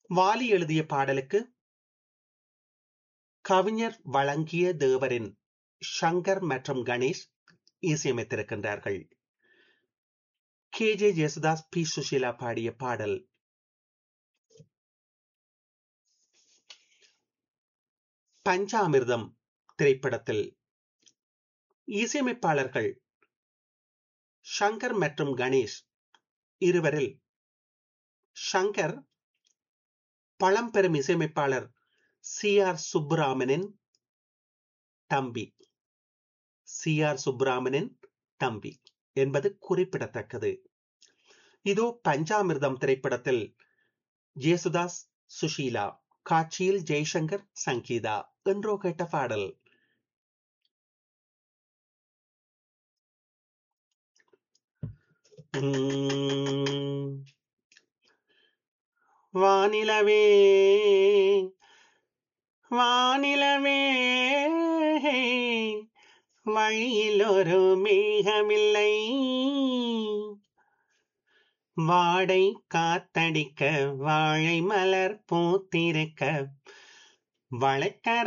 வாலி எழுதிய பாடலுக்கு கவிஞர் வழங்கிய தேவரின் ஷங்கர் மற்றும் கணேஷ் இசையமைத்திருக்கின்றார்கள் K J Yesudas P Susheela பாடிய பாடல் பஞ்சாமிர்தம் திரைப்படத்தில் இசையமைப்பாளர்கள் ஷங்கர் மற்றும் கணேஷ் இருவரில் ஷங்கர் பழம்பெரும் இசையமைப்பாளர் சி ஆர் சுப்புராமனின் தம்பி சி ஆர் சுப்புராமனின் தம்பி என்பது குறிப்பிடத்தக்கது இதோ பஞ்சாமிர்தம் திரைப்படத்தில் ஜேசுதாஸ் சுஷீலா காட்சியில் ஜெய்சங்கர் சங்கீதா என்றோ கேட்ட பாடல் வானிலவே வானிலவே வழியில் ஒரு மேகமில்லை வாடை காத்தடிக்க வாழை மலர் பூத்திருக்க வளைக்கர